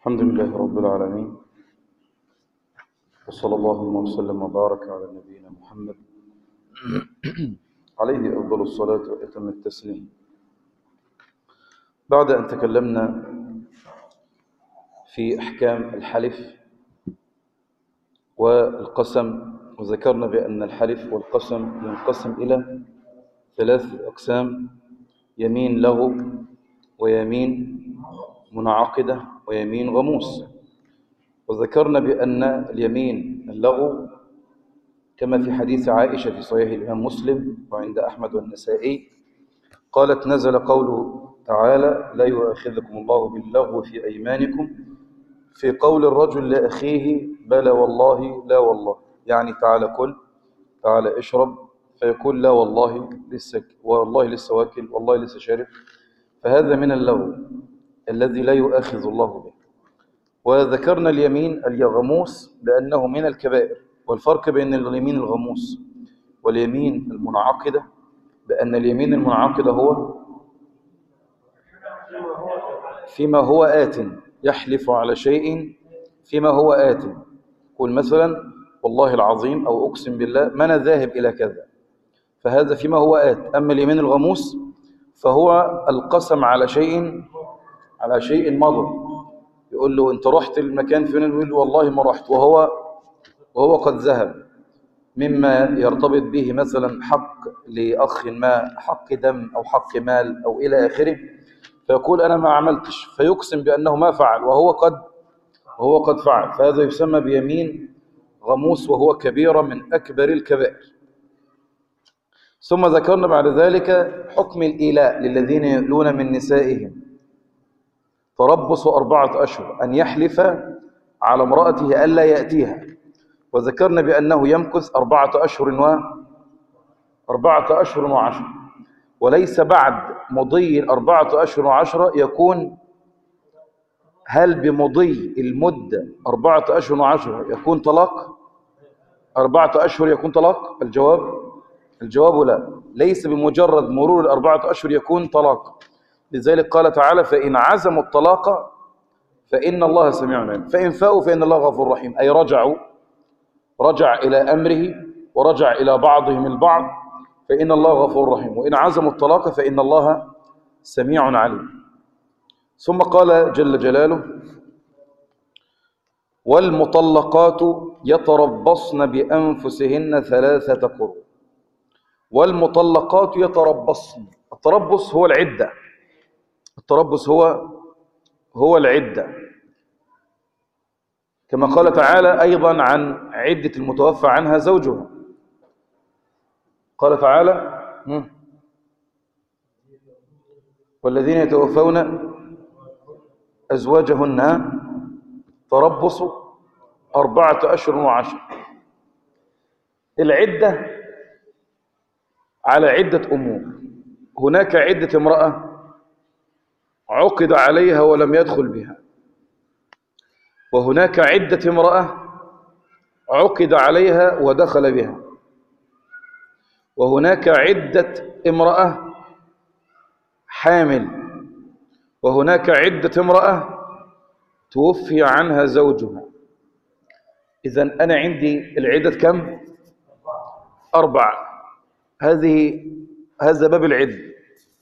الحمد لله رب العالمين وصلى الله وسلم وبارك على نبينا محمد عليه أفضل الصلاة وأتم التسليم بعد أن تكلمنا في أحكام الحلف والقسم وذكرنا بأن الحلف والقسم ينقسم إلى ثلاث أقسام يمين له ويمين منعقدة ويمين غموس وذكرنا بأن اليمين اللغو كما في حديث عائشة في صحيح الإمام مسلم وعند أحمد والنسائي قالت نزل قوله تعالى لا يؤاخذكم الله باللغو في أيمانكم في قول الرجل لأخيه بلى والله لا والله يعني تعالى كل تعالى اشرب فيقول لا والله لسه والله لسه واكل والله لسه شارب فهذا من اللغو الذي لا يؤاخذ الله به وذكرنا اليمين اليغموس لأنه من الكبائر والفرق بين اليمين الغموس واليمين المنعقدة بأن اليمين المنعقدة هو فيما هو آت يحلف على شيء فيما هو آت قل مثلا والله العظيم أو أقسم بالله ما أنا ذاهب إلى كذا فهذا فيما هو آت أما اليمين الغموس فهو القسم على شيء على شيء مضى يقول له انت رحت المكان فين يقول له والله ما رحت وهو وهو قد ذهب مما يرتبط به مثلا حق لأخ ما حق دم أو حق مال أو إلى آخره فيقول أنا ما عملتش فيقسم بأنه ما فعل وهو قد وهو قد فعل فهذا يسمى بيمين غموس وهو كبيرة من أكبر الكبائر ثم ذكرنا بعد ذلك حكم الإيلاء للذين يؤلون من نسائهم تربص أربعة أشهر أن يحلف على امرأته ألا يأتيها وذكرنا بأنه يمكث أربعة أشهر و أربعة أشهر وعشر وليس بعد مضي الأربعة أشهر وعشرة يكون هل بمضي المدة أربعة أشهر وعشرة يكون طلاق أربعة أشهر يكون طلاق الجواب الجواب لا ليس بمجرد مرور الأربعة أشهر يكون طلاق لذلك قال تعالى فإن عزموا الطلاق فإن الله سميع عليم فإن فاءوا فإن الله غفور رحيم أي رجعوا رجع إلى أمره ورجع إلى بعضهم البعض فإن الله غفور رحيم وإن عزموا الطلاق فإن الله سميع عليم ثم قال جل جلاله والمطلقات يتربصن بأنفسهن ثلاثة قروء والمطلقات يتربصن التربص هو العدة التربص هو هو العدة كما قال تعالى أيضا عن عدة المتوفى عنها زوجها قال تعالى والذين يتوفون أزواجهن تربص أربعة أشهر وعشر العدة على عدة أمور هناك عدة امرأة عقد عليها ولم يدخل بها وهناك عدة امرأة عقد عليها ودخل بها وهناك عدة امرأة حامل وهناك عدة امرأة توفي عنها زوجها إذا أنا عندي العدة كم؟ أربعة هذه هذا باب العد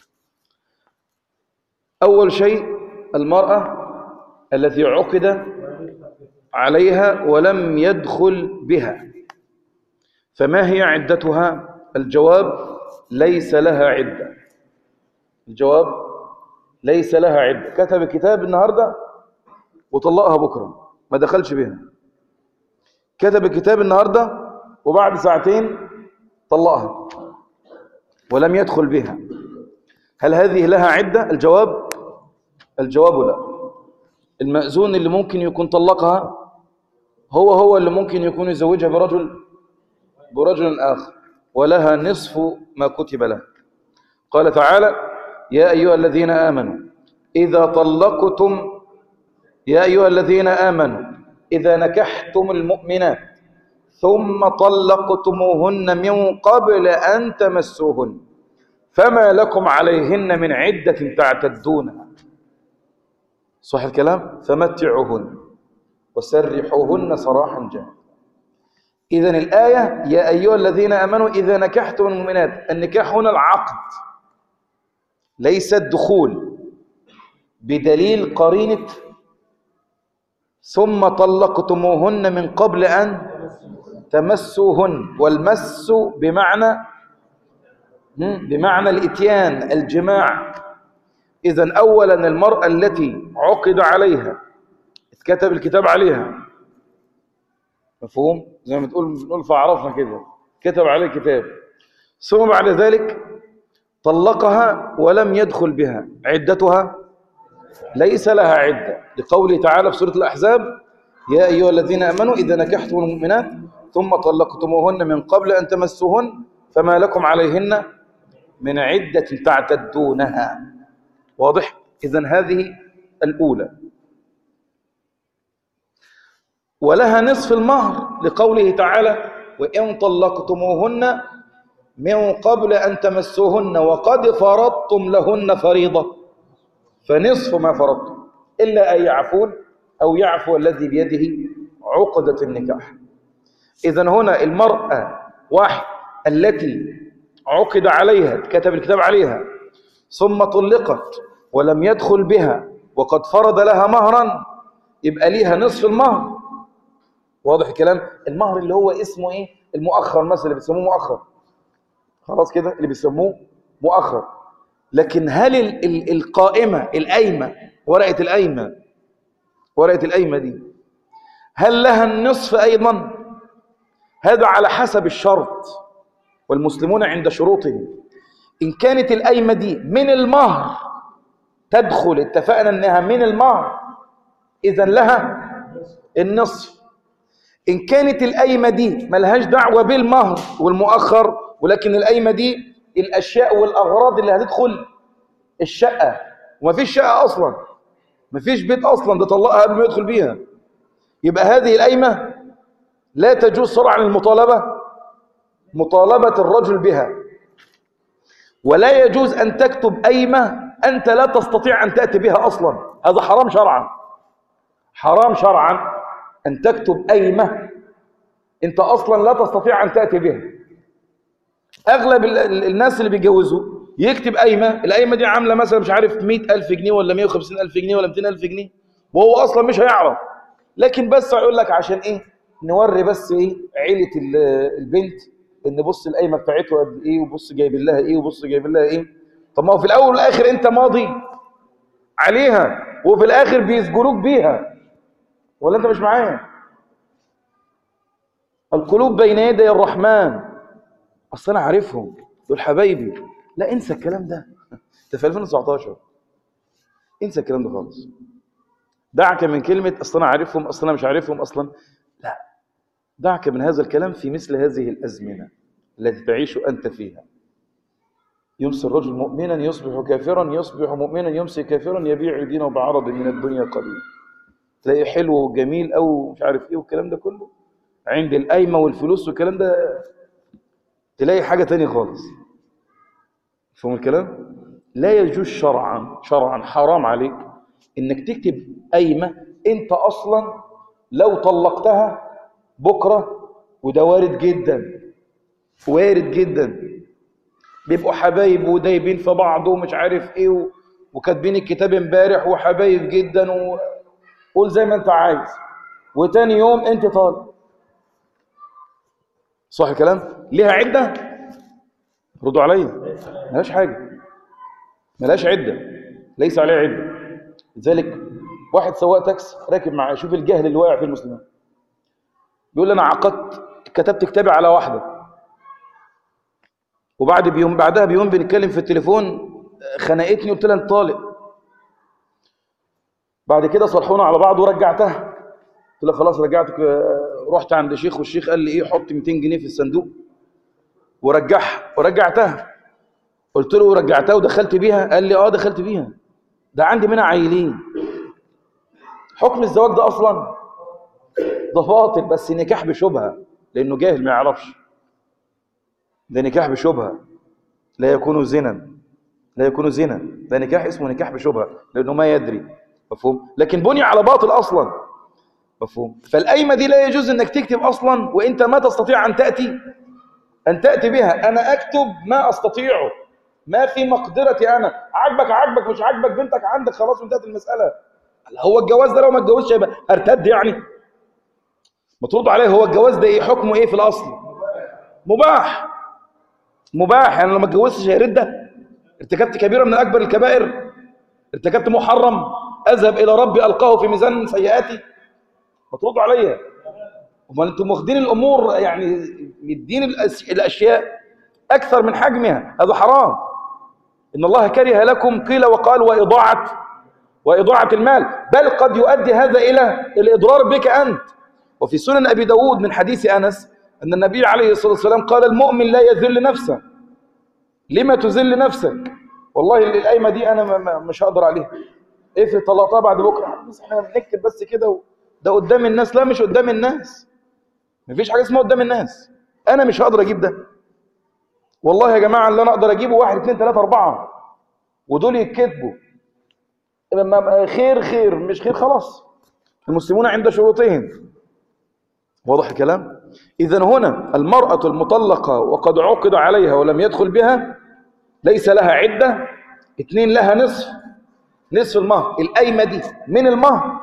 أول شيء المرأة التي عقد عليها ولم يدخل بها فما هي عدتها الجواب ليس لها عدة الجواب ليس لها عدة كتب كتاب النهاردة وطلقها بكرة ما دخلش بها كتب الكتاب النهاردة وبعد ساعتين طلقها ولم يدخل بها هل هذه لها عدة الجواب الجواب لا المأذون اللي ممكن يكون طلقها هو هو اللي ممكن يكون يزوجها برجل برجل آخر ولها نصف ما كتب له قال تعالى يا أيها الذين آمنوا إذا طلقتم يا أيها الذين آمنوا إذا نكحتم المؤمنات ثم طلقتموهن من قبل أن تمسوهن فما لكم عليهن من عدة تعتدونها صح الكلام فمتعوهن وسرحوهن سراحا جميلا إذن الآية يا أيها الذين آمنوا إذا نكحتم المؤمنات النكاح هنا العقد ليس الدخول بدليل قرينة ثم طلقتموهن من قبل أن تمسوهن والمس بمعنى بمعنى الاتيان الجماع إذا أولا المرأة التي عقد عليها اتكتب الكتاب عليها مفهوم زي ما تقول بنقول فعرفنا كده كتب عليه كتاب ثم بعد ذلك طلقها ولم يدخل بها عدتها ليس لها عدة لقوله تعالى في سورة الأحزاب يا أيها الذين أمنوا إذا نكحتم المؤمنات ثم طلقتموهن من قبل أن تمسوهن فما لكم عليهن من عدة تعتدونها واضح إذن هذه الأولى ولها نصف المهر لقوله تعالى وإن طلقتموهن من قبل أن تمسوهن وقد فرضتم لهن فريضة فنصف ما فرضتم إلا أن يعفون أو يعفو الذي بيده عقدة النكاح إذا هنا المرأة واحد التي عقد عليها كتب الكتاب عليها ثم طلقت ولم يدخل بها وقد فرض لها مهرا يبقى ليها نصف المهر واضح الكلام المهر اللي هو اسمه ايه المؤخر مثلا اللي بيسموه مؤخر خلاص كده اللي بيسموه مؤخر لكن هل ال ال القائمة القايمة ورقة القايمة ورقة القايمة دي هل لها النصف أيضا هذا على حسب الشرط والمسلمون عند شروطهم إن كانت القايمة دي من المهر تدخل اتفقنا أنها من المهر إذا لها النصف إن كانت القايمة دي ملهاش دعوة بالمهر والمؤخر ولكن القايمة دي الأشياء والأغراض اللي هتدخل الشقة ومفيش شقة أصلا مفيش بيت أصلا ده طلقها قبل ما يدخل بيها يبقى هذه القايمة لا تجوز شرعا المطالبة مطالبة الرجل بها ولا يجوز أن تكتب قايمة أنت لا تستطيع أن تأتي بها أصلا هذا حرام شرعا حرام شرعا أن تكتب قايمة أنت أصلا لا تستطيع أن تأتي بها أغلب الناس اللي بيجوزوا يكتب قايمة القايمة دي عاملة مثلا مش عارف 100000 جنيه ولا 150000 جنيه ولا 200000 جنيه وهو أصلا مش هيعرف لكن بس هيقول لك عشان إيه نوري بس إيه عيلة البنت إن بص القايمة بتاعته قد إيه وبص جايب لها إيه وبص جايب لها إيه طب ما هو في الأول والآخر أنت ماضي عليها وفي الآخر بيسجلوك بيها ولا أنت مش معايا القلوب بين يدي الرحمن اصل انا عارفهم دول حبايبي لا انسى الكلام ده انت في 2019 انسى الكلام ده خالص دعك من كلمه اصل انا عارفهم اصل انا مش عارفهم اصلا لا دعك من هذا الكلام في مثل هذه الازمنه التي تعيش انت فيها يمسي الرجل مؤمنا يصبح كافرا يصبح مؤمنا يمسي كافرا يبيع دينه بعرض من الدنيا قليل تلاقيه حلو وجميل او مش عارف ايه والكلام ده كله عند القايمه والفلوس والكلام ده تلاقي حاجة تانية خالص فهم الكلام لا يجوز شرعا شرعا حرام عليك انك تكتب قايمة انت اصلا لو طلقتها بكرة وده وارد جدا وارد جدا بيبقوا حبايب ودايبين في بعض ومش عارف ايه و... وكاتبين الكتاب امبارح وحبايب جدا وقول زي ما انت عايز وتاني يوم انت طالق صح الكلام ليها عدة ردوا عليا ملهاش حاجة ملهاش عدة ليس عليها عدة لذلك واحد سواق تاكس راكب معاه شوف الجهل اللي واقع في المسلمين بيقول لي انا عقدت كتبت كتابي على واحدة وبعد بيوم بعدها بيوم بنتكلم في التليفون خنقتني قلت لها انت طالق بعد كده صلحونا على بعض ورجعتها قلت لها خلاص رجعتك رحت عند شيخ والشيخ قال لي ايه حط 200 جنيه في الصندوق ورجعها ورجعتها قلت له ورجعتها ودخلت بيها قال لي اه دخلت بيها ده عندي منها عيلين حكم الزواج ده اصلا ده باطل بس نكاح بشبهه لانه جاهل ما يعرفش ده نكاح بشبهه لا يكون زنا لا يكون زنا ده نكاح اسمه نكاح بشبهه لانه ما يدري مفهوم لكن بني على باطل أصلا مفهوم فالقايمة دي لا يجوز أنك تكتب أصلا وأنت ما تستطيع أن تأتي أن تأتي بها أنا أكتب ما أستطيعه ما في مقدرتي أنا عاجبك عاجبك مش عاجبك بنتك عندك خلاص انتهت المسألة هو الجواز ده لو ما اتجوزش هيبقى ارتد يعني ما ترد عليه هو الجواز ده ايه حكمه ايه في الاصل مباح مباح يعني لو ما اتجوزتش هيرد ارتكبت كبيره من اكبر الكبائر ارتكبت محرم اذهب الى ربي القاه في ميزان سيئاتي ما تردوا عليا امال انتم واخدين الامور يعني مدين الأس- الاشياء اكثر من حجمها هذا حرام ان الله كره لكم قيل وقال واضاعه واضاعه المال بل قد يؤدي هذا الى الاضرار بك انت وفي سنن ابي داود من حديث انس ان النبي عليه الصلاه والسلام قال المؤمن لا يذل نفسه لما تذل نفسك والله القايمه دي انا ما- ما- مش هقدر عليها افرض طلعتها بعد بكره بس احنا بنكتب بس كده و- ده قدام الناس لا مش قدام الناس مفيش حاجه اسمها قدام الناس انا مش هقدر اجيب ده والله يا جماعه اللي انا اقدر اجيبه واحد اثنين ثلاثه اربعه ودول يتكتبوا ما- ما- خير خير مش خير خلاص المسلمون عند شروطهم واضح الكلام اذا هنا المراه المطلقه وقد عقد عليها ولم يدخل بها ليس لها عده اثنين لها نصف نصف المهر القايمه دي من المهر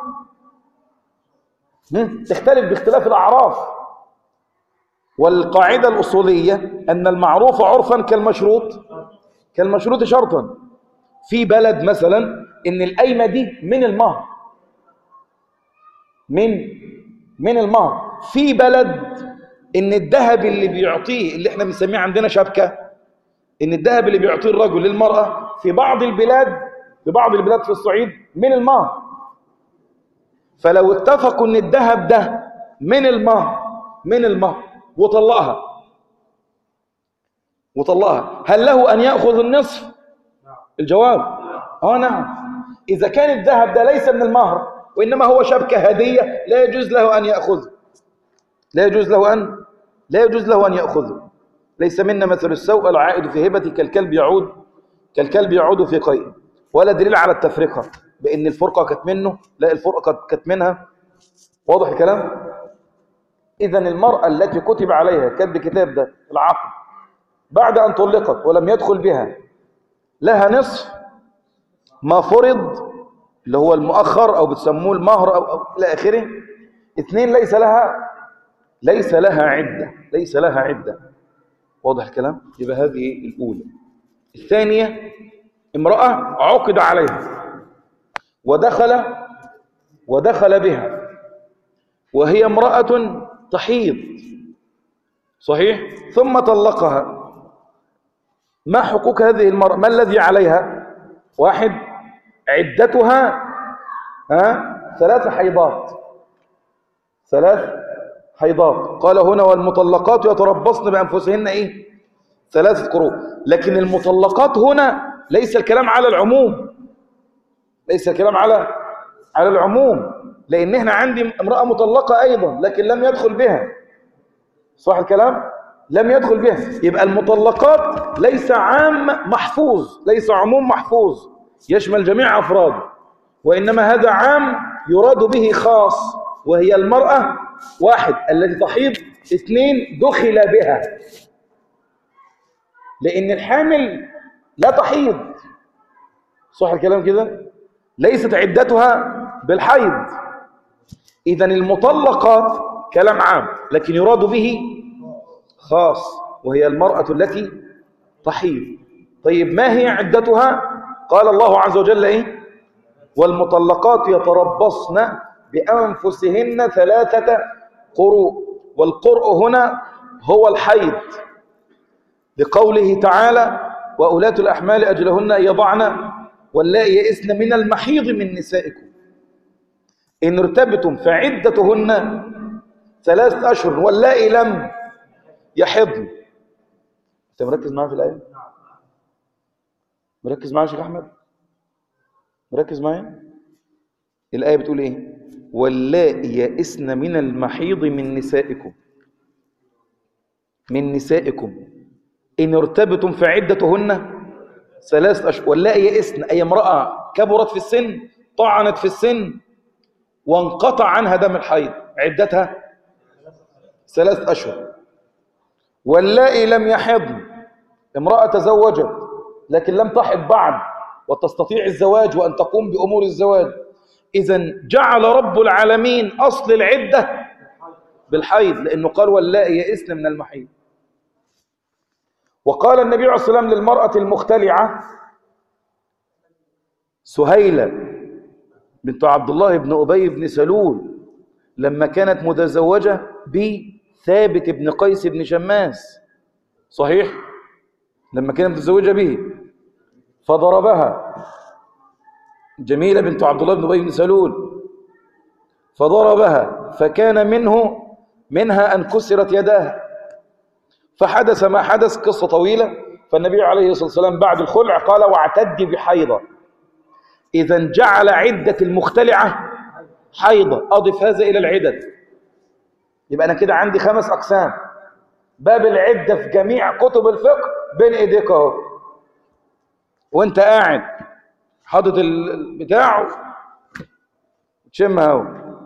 مم. تختلف باختلاف الاعراف والقاعده الاصوليه ان المعروف عرفا كالمشروط كالمشروط شرطا في بلد مثلا ان القايمه دي من المهر من من المهر في بلد ان الذهب اللي بيعطيه اللي احنا بنسميه عندنا شبكه ان الذهب اللي بيعطيه الرجل للمراه في بعض البلاد في بعض البلاد في الصعيد من المهر فلو اتفقوا ان الذهب ده من المهر من المهر وطلقها وطلقها هل له ان ياخذ النصف الجواب اه نعم اذا كان الذهب ده ليس من المهر وانما هو شبكه هديه لا يجوز له ان ياخذه لا يجوز له ان لا يجوز له ان ياخذه ليس منا مثل السوء العائد في هبته كالكلب يعود كالكلب يعود في قيء ولا دليل على التفرقه بان الفرقه كانت منه لا الفرقه كانت منها واضح الكلام اذا المراه التي كتب عليها كتب كتاب ده العقد بعد ان طلقت ولم يدخل بها لها نصف ما فرض اللي هو المؤخر او بتسموه المهر او, أو الى اخره اثنين ليس لها ليس لها عده ليس لها عده واضح الكلام يبقى هذه الاولى الثانيه امراه عقد عليها ودخل ودخل بها وهي امراه تحيض صحيح ثم طلقها ما حقوق هذه المرأة ما الذي عليها واحد عدتها ها ثلاث حيضات ثلاث حيضات قال هنا والمطلقات يتربصن بأنفسهن إيه ثلاثة قروء لكن المطلقات هنا ليس الكلام على العموم ليس الكلام على على العموم لأن احنا عندي امرأة مطلقة أيضا لكن لم يدخل بها صح الكلام لم يدخل بها يبقى المطلقات ليس عام محفوظ ليس عموم محفوظ يشمل جميع أفراده وإنما هذا عام يراد به خاص وهي المرأة واحد التي تحيض اثنين دخل بها لأن الحامل لا تحيض صح الكلام كده ليست عدتها بالحيض إذا المطلقات كلام عام لكن يراد به خاص وهي المرأة التي تحيض طيب ما هي عدتها قال الله عز وجل إيه والمطلقات يتربصن بأنفسهن ثلاثة قروء والقرء هنا هو الحيض لقوله تعالى وأولاة الأحمال أجلهن أن يضعن واللائي يئسن من المحيض من نسائكم إن ارتبتم فعدتهن ثلاث أشهر واللائي لم يحضن أنت مركز معايا في الآية؟ مركز معايا يا شيخ أحمد؟ مركز معايا؟ الآية بتقول إيه؟ واللائي يئسن من المحيض من نسائكم من نسائكم إن ارتبتم فعدتهن ثلاث أشهر واللائي يئسن أي امرأة كبرت في السن طعنت في السن وانقطع عنها دم الحيض عدتها ثلاث أشهر واللائي لم يحضن امرأة تزوجت لكن لم تحض بعد وتستطيع الزواج وأن تقوم بأمور الزواج إذا جعل رب العالمين أصل العدة بالحيض لأنه قال واللائي يئسن من المحيض وقال النبي عليه الصلاة والسلام للمرأة المختلعة سهيلة بنت عبد الله بن أبي بن سلول لما كانت متزوجة بثابت بن قيس بن شماس صحيح لما كانت متزوجة به فضربها جميلة بنت عبد الله بن أبي بن سلول فضربها فكان منه منها أن كسرت يداها فحدث ما حدث قصة طويلة فالنبي عليه الصلاة والسلام بعد الخلع قال واعتدي بحيضة إذا جعل عدة المختلعة حيضة أضف هذا إلى العدد يبقى أنا كده عندي خمس أقسام باب العدة في جميع كتب الفقه بين إيديك أهو وأنت قاعد حاطط البتاع تشم أهو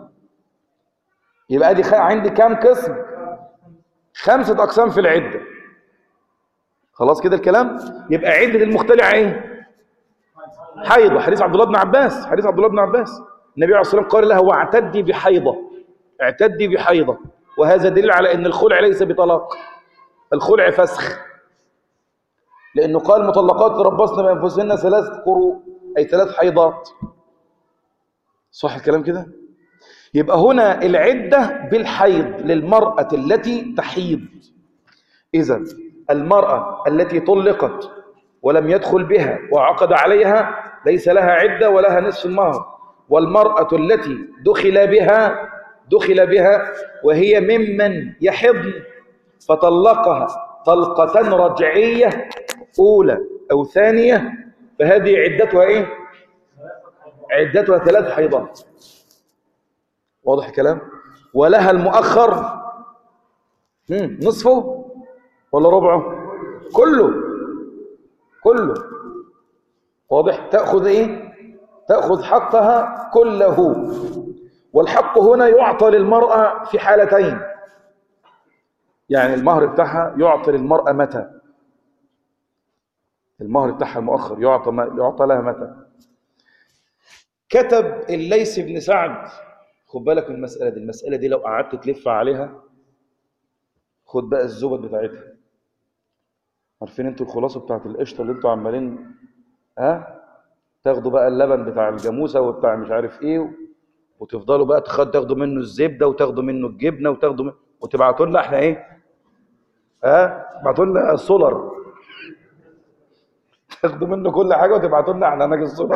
يبقى دي عندي كام قسم خمسة أقسام في العدة خلاص كده الكلام يبقى عدة المختلعة إيه حيضة حديث عبد الله بن عباس حديث عبد الله بن عباس النبي عليه الصلاة والسلام قال لها واعتدي بحيضة اعتدي بحيضة وهذا دليل على أن الخلع ليس بطلاق الخلع فسخ لأنه قال مطلقات تربصن بأنفسهن ثلاث قروء أي ثلاث حيضات صح الكلام كده يبقى هنا العدة بالحيض للمرأة التي تحيض إذا المرأة التي طلقت ولم يدخل بها وعقد عليها ليس لها عدة ولها نصف المهر والمرأة التي دخل بها دخل بها وهي ممن يحضن فطلقها طلقة رجعية أولى أو ثانية فهذه عدتها إيه؟ عدتها ثلاث حيضات واضح الكلام؟ ولها المؤخر مم. نصفه ولا ربعه؟ كله كله واضح تأخذ إيه؟ تأخذ حقها كله والحق هنا يعطى للمرأة في حالتين يعني المهر بتاعها يعطى للمرأة متى المهر بتاعها المؤخر يعطى يعطى لها متى كتب الليث بن سعد خد بالك من المسألة دي المسألة دي لو قعدت تلف عليها خد بقى الزبد بتاعتها عارفين انتوا الخلاصة بتاعت القشطة اللي انتوا عمالين ها تاخدوا بقى اللبن بتاع الجاموسة وبتاع مش عارف ايه وتفضلوا بقى تاخد تاخدوا منه الزبدة وتاخدوا منه الجبنة وتاخدوا منه وتبعتوا لنا احنا ايه ها تبعتوا لنا السولر تاخدوا منه كل حاجة وتبعتوا لنا احنا ناجي السولر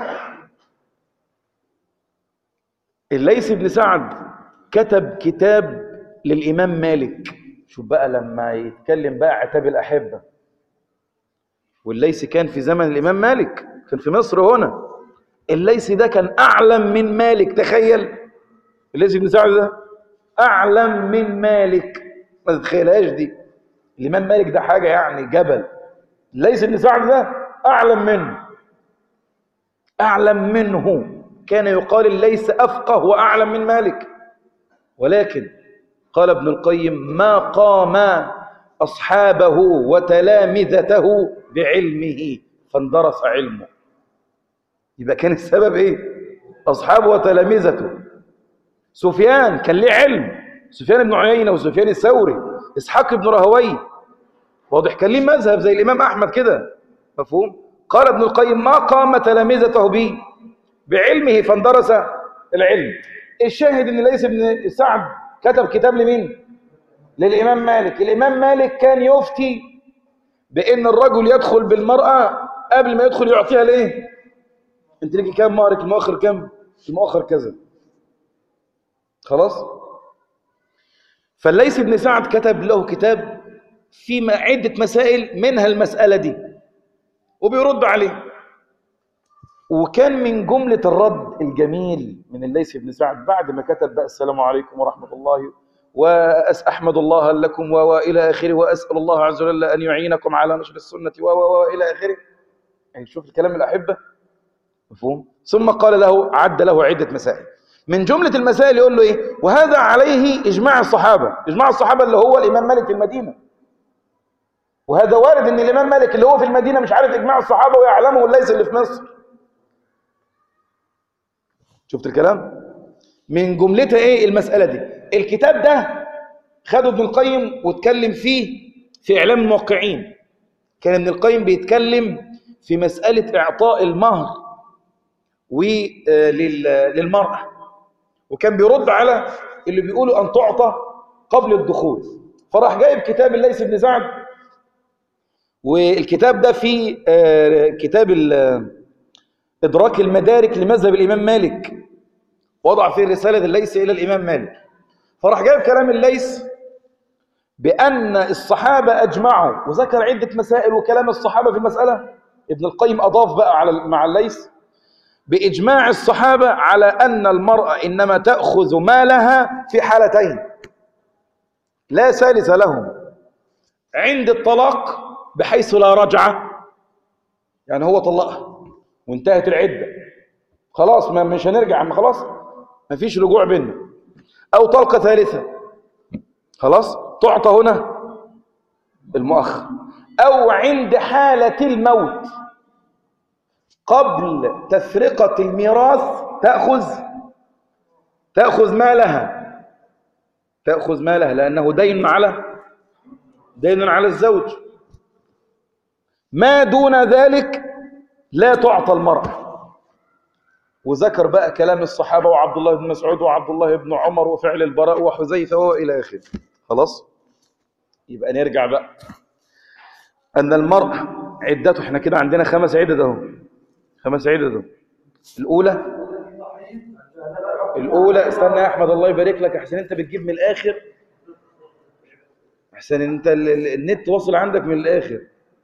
الليث بن سعد كتب كتاب للإمام مالك شوف بقى لما يتكلم بقى عتاب الأحبة والليث كان في زمن الإمام مالك كان في مصر هنا الليث ده كان أعلم من مالك تخيل الليث بن سعد ده أعلم من مالك ما تتخيلهاش دي الإمام مالك ده حاجة يعني جبل الليث بن سعد ده أعلم منه أعلم منه كان يقال الليث أفقه وأعلم من مالك ولكن قال ابن القيم ما قام أصحابه وتلامذته بعلمه فاندرس علمه يبقى كان السبب ايه أصحابه وتلامذته سفيان كان ليه علم سفيان بن عيينة وسفيان الثوري إسحاق بن رهوي واضح كان ليه مذهب زي الإمام أحمد كده مفهوم قال ابن القيم ما قام تلامذته به بعلمه فاندرس العلم الشاهد ان ليس بن سعد كتب كتاب لمين للإمام مالك الإمام مالك كان يفتي بأن الرجل يدخل بالمرأة قبل ما يدخل يعطيها ليه انت ليكي كام مهرك المؤخر كام المؤخر كذا خلاص فالليث بن سعد كتب له كتاب في عدة مسائل منها المسألة دي وبيرد عليه وكان من جملة الرد الجميل من الليث بن سعد بعد ما كتب بقى السلام عليكم ورحمة الله وأحمد الله لكم وإلى آخره وأسأل الله عز وجل أن يعينكم على نشر السنة وإلى آخره يعني شوف الكلام الأحبة مفهوم ثم قال له عد له عدة مسائل من جملة المسائل يقول له إيه وهذا عليه إجماع الصحابة إجماع الصحابة اللي هو الإمام مالك في المدينة وهذا وارد ان الامام مالك اللي هو في المدينه مش عارف اجماع الصحابه ويعلمه ليس اللي في مصر شفت الكلام من جملتها ايه المساله دي الكتاب ده خده ابن القيم واتكلم فيه في اعلام الموقعين كان ابن القيم بيتكلم في مساله اعطاء المهر للمراه وكان بيرد على اللي بيقولوا ان تعطى قبل الدخول فراح جايب كتاب الليث بن سعد والكتاب ده فيه كتاب إدراك المدارك لمذهب الإمام مالك وضع فيه رسالة الليث إلى الإمام مالك فراح جايب كلام الليث بأن الصحابة أجمعوا وذكر عدة مسائل وكلام الصحابة في المسألة ابن القيم أضاف بقى على مع الليث بإجماع الصحابة على أن المرأة إنما تأخذ مالها في حالتين لا ثالث لهم عند الطلاق بحيث لا رجعة يعني هو طلقها وانتهت العدة خلاص ما مش هنرجع ما خلاص ما فيش رجوع بينا أو طلقة ثالثة خلاص تعطى هنا المؤخر أو عند حالة الموت قبل تفرقة الميراث تأخذ تأخذ مالها تأخذ مالها لأنه دين على دين على الزوج ما دون ذلك لا تعطى المرأة وذكر بقى كلام الصحابة وعبد الله بن مسعود وعبد الله بن عمر وفعل البراء وحذيفة وإلى آخره خلاص يبقى نرجع بقى أن المرأة عدته احنا كده عندنا خمس عدد اهو خمس عدد اهو الأولى الأولى استنى يا أحمد الله يبارك لك أحسن أنت بتجيب من الآخر أحسن أنت النت واصل عندك من الآخر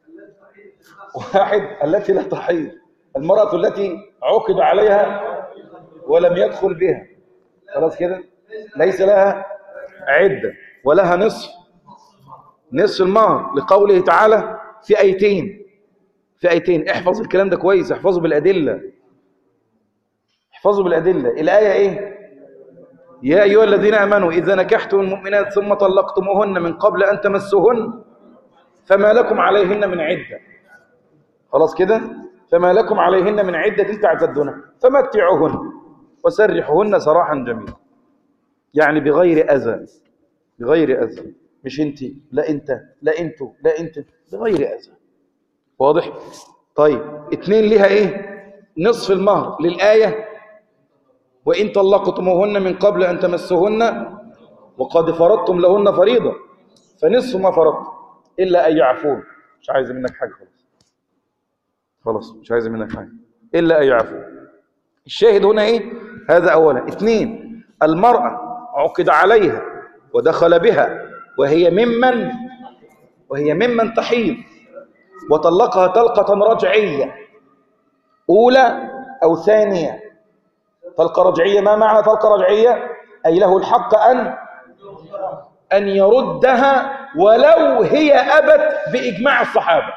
واحد التي لا تحيض المرأة التي عقد عليها ولم يدخل بها خلاص كده ليس لها عدة ولها نصف نصف المهر لقوله تعالى في آيتين في آيتين احفظ الكلام ده كويس احفظه بالأدلة احفظه بالأدلة الآية ايه يا أيها الذين آمنوا إذا نكحتم المؤمنات ثم طلقتموهن من قبل أن تمسوهن فما لكم عليهن من عدة خلاص كده فما لكم عليهن من عدة تعتدونها فمتعوهن وسرحوهن سراحا جميلا يعني بغير أذى بغير أذى مش انت لا انت لا انتوا لا انت بغير أذى واضح طيب اتنين ليها ايه نصف المهر للآية وإن طلقتموهن من قبل أن تمسوهن وقد فرضتم لهن فريضة فنصف ما فرضتم إلا أن يعفون مش عايز منك حاجة خلاص خلاص مش عايز منك حاجة إلا أن يعفو الشاهد هنا إيه هذا أولا اثنين المرأة عقد عليها ودخل بها وهي ممن وهي ممن تحيض وطلقها طلقة رجعية أولى أو ثانية طلقة رجعية ما معنى طلقة رجعية أي له الحق أن أن يردها ولو هي أبت بإجماع الصحابة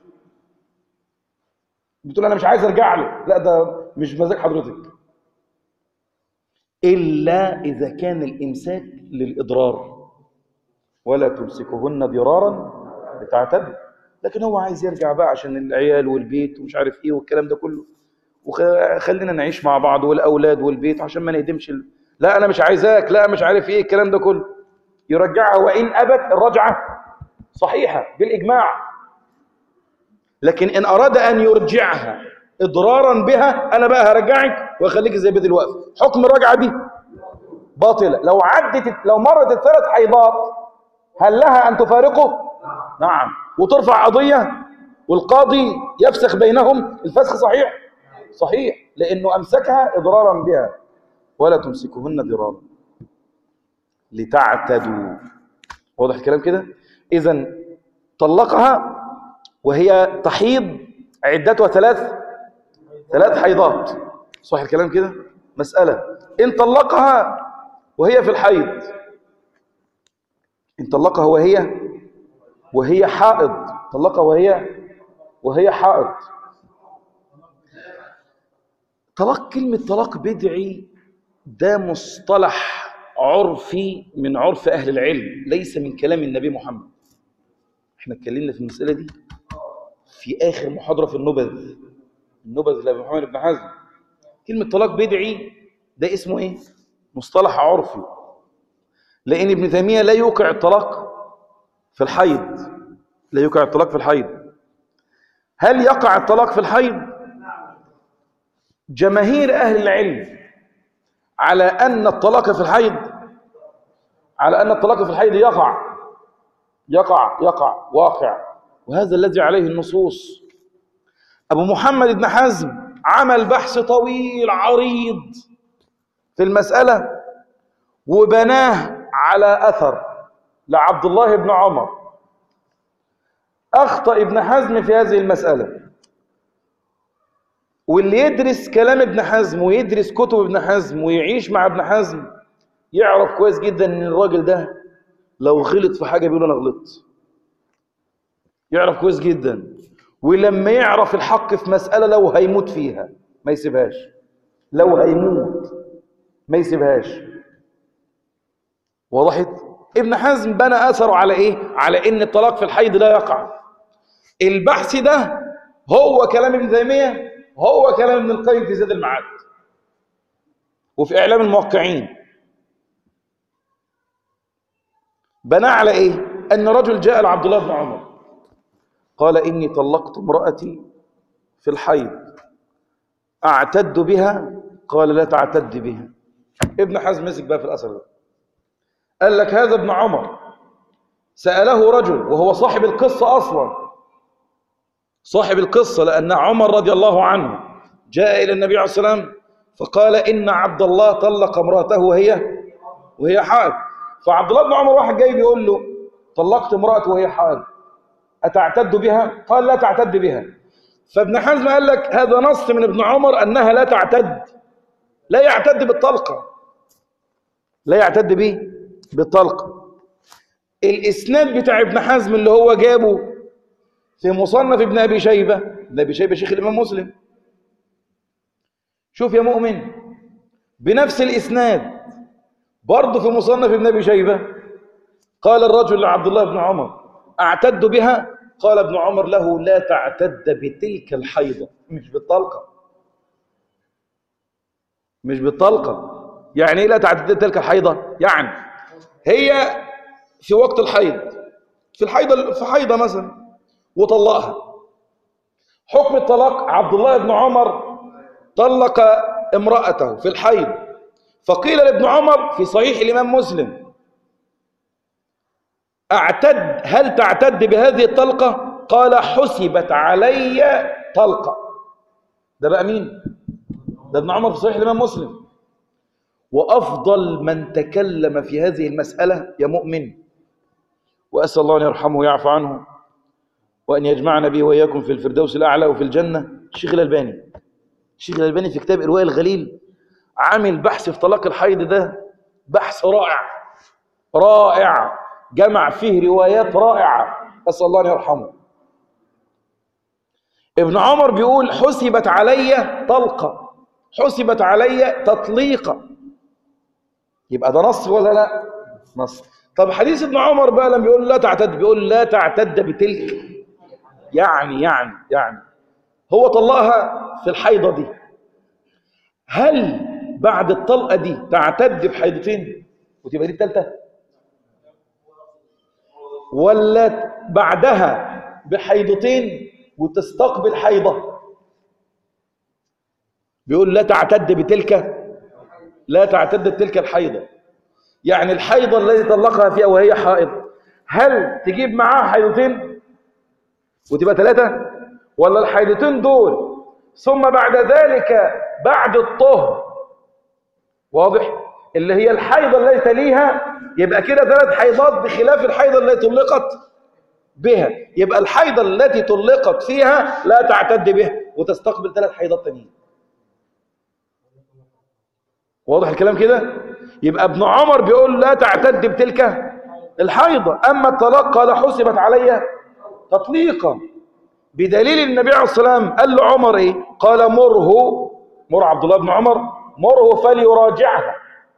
بتقول أنا مش عايز أرجع له لا ده مش مزاج حضرتك إلا إذا كان الإمساك للإضرار ولا تمسكهن ضرارا لتعتدوا لكن هو عايز يرجع بقى عشان العيال والبيت ومش عارف ايه والكلام ده كله وخلينا نعيش مع بعض والاولاد والبيت عشان ما نهدمش ال... لا انا مش عايزاك لا مش عارف ايه الكلام ده كله يرجعها وان ابت الرجعه صحيحه بالاجماع لكن ان اراد ان يرجعها اضرارا بها انا بقى هرجعك واخليك زي بيت الوقف حكم الرجعه دي باطله لو عدت لو مرت الثلاث حيضات هل لها ان تفارقه نعم وترفع قضيه والقاضي يفسخ بينهم الفسخ صحيح صحيح لانه امسكها اضرارا بها ولا تمسكهن ضرارا لتعتدوا واضح الكلام كده اذا طلقها وهي تحيض عدتها ثلاث ثلاث حيضات صح الكلام كده مسألة إن طلقها وهي في الحيض إن طلقها وهي وهي حائض طلقها وهي وهي حائض طلاق كلمة طلاق بدعي ده مصطلح عرفي من عرف أهل العلم ليس من كلام النبي محمد احنا اتكلمنا في المسألة دي في آخر محاضرة في النبذ النبذ لأبي محمد بن حزم كلمة طلاق بدعي ده اسمه ايه مصطلح عرفي لأن ابن تيمية لا يوقع الطلاق في الحيض لا يوقع الطلاق في الحيض هل يقع الطلاق في الحيض جماهير أهل العلم على أن الطلاق في الحيض على أن الطلاق في الحيض يقع يقع يقع واقع وهذا الذي عليه النصوص أبو محمد بن حزم عمل بحث طويل عريض في المسألة وبناه على أثر لعبد الله بن عمر أخطأ ابن حزم في هذه المسألة واللي يدرس كلام ابن حزم ويدرس كتب ابن حزم ويعيش مع ابن حزم يعرف كويس جدا ان الراجل ده لو غلط في حاجة بيقول انا غلطت يعرف كويس جدا ولما يعرف الحق في مسألة لو هيموت فيها ما يسيبهاش لو هيموت ما يسيبهاش وضحت ابن حزم بنى اثره على ايه على ان الطلاق في الحيض لا يقع البحث ده هو كلام ابن تيميه هو كلام ابن القيم في زاد المعاد وفي اعلام الموقعين بنى على ايه ان رجل جاء لعبد الله بن عمر قال اني طلقت امراتي في الحيض اعتد بها قال لا تعتد بها ابن حزم مسك بقى في الاثر ده قال لك هذا ابن عمر سأله رجل وهو صاحب القصة أصلا صاحب القصة لأن عمر رضي الله عنه جاء إلى النبي عليه الصلاة والسلام فقال إن عبد الله طلق امرأته وهي وهي حائض فعبد الله بن عمر واحد جاي بيقول له طلقت امرأته وهي حائض أتعتد بها؟ قال لا تعتد بها فابن حزم قال لك هذا نص من ابن عمر أنها لا تعتد لا يعتد بالطلقة لا يعتد به بالطلقة الإسناد بتاع ابن حزم اللي هو جابه في مصنف ابن أبي شيبة ابن أبي شيبة شيخ الإمام مسلم شوف يا مؤمن بنفس الإسناد برضه في مصنف ابن أبي شيبة قال الرجل لعبد الله بن عمر أعتد بها قال ابن عمر له لا تعتد بتلك الحيضة مش بالطلقة مش بالطلقة يعني ايه لا تعتد بتلك الحيضة يعني هي في وقت الحيض في الحيضة في حيضة مثلا وطلقها حكم الطلاق عبد الله بن عمر طلق امرأته في الحيض فقيل لابن عمر في صحيح الإمام مسلم أعتد هل تعتد بهذه الطلقة قال حسبت علي طلقة ده بقى مين ده ابن عمر في صحيح الإمام مسلم وأفضل من تكلم في هذه المسألة يا مؤمن وأسأل الله أن يرحمه ويعفو عنه وأن يجمعنا به وإياكم في الفردوس الأعلى وفي الجنة الشيخ الألباني الشيخ الألباني في كتاب إرواء الغليل عامل بحث في طلاق الحيض ده بحث رائع رائع جمع فيه روايات رائعة أسأل الله أن يرحمه ابن عمر بيقول حسبت علي طلقة حسبت علي تطليقة يبقى ده نص ولا لا نص طب حديث ابن عمر بقى لما بيقول لا تعتد بيقول لا تعتد بتلك يعني يعني يعني هو طلقها في الحيضة دي هل بعد الطلقة دي تعتد بحيضتين وتبقى دي الثالثة ولا بعدها بحيضتين وتستقبل حيضة بيقول لا تعتد بتلك لا تعتد بتلك الحيضة يعني الحيضة التي طلقها فيها وهي حائض هل تجيب معاها حيضتين وتبقى ثلاثة ولا الحيضتين دول ثم بعد ذلك بعد الطهر واضح اللي هي الحيضة التي تليها يبقى كده ثلاث حيضات بخلاف الحيضة التي طلقت بها يبقى الحيضة التي طلقت فيها لا تعتد بها وتستقبل ثلاث حيضات تانيين واضح الكلام كده يبقى ابن عمر بيقول لا تعتد بتلك الحيضة أما الطلاق قال حسبت علي تطليقا بدليل النبي عليه الصلاة والسلام قال له عمر إيه قال مره مر عبد الله بن عمر مره فليراجعها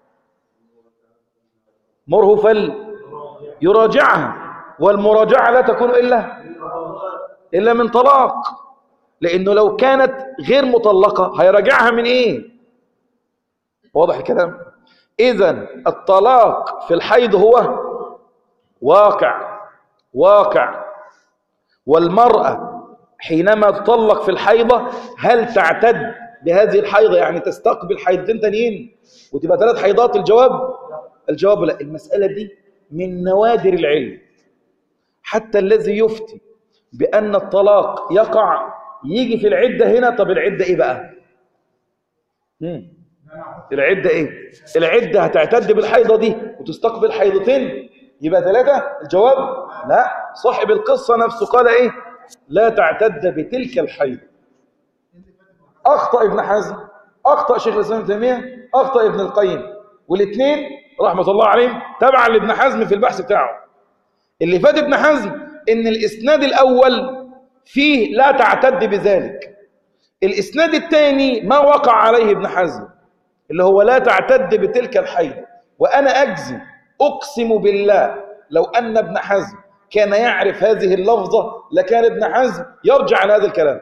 مره فليراجعها والمراجعة لا تكون إلا إلا من طلاق لأنه لو كانت غير مطلقة هيراجعها من إيه واضح الكلام إذا الطلاق في الحيض هو واقع واقع والمرأة حينما تطلق في الحيضة هل تعتد بهذه الحيضة يعني تستقبل حيضتين تانيين وتبقى ثلاث حيضات الجواب الجواب لا المسألة دي من نوادر العلم حتى الذي يفتي بأن الطلاق يقع يجي في العدة هنا طب العدة ايه بقى مم. العدة ايه العدة هتعتد بالحيضة دي وتستقبل حيضتين يبقى ثلاثة الجواب لا صاحب القصة نفسه قال ايه لا تعتد بتلك الحيض اخطأ ابن حزم اخطأ شيخ الاسلام ابن تيمية اخطأ ابن القيم والاثنين رحمة الله عليهم تبعا لابن حزم في البحث بتاعه اللي فات ابن حزم ان الاسناد الاول فيه لا تعتد بذلك الاسناد الثاني ما وقع عليه ابن حزم اللي هو لا تعتد بتلك الحيض وانا اجزم اقسم بالله لو ان ابن حزم كان يعرف هذه اللفظة لكان ابن حزم يرجع عن هذا الكلام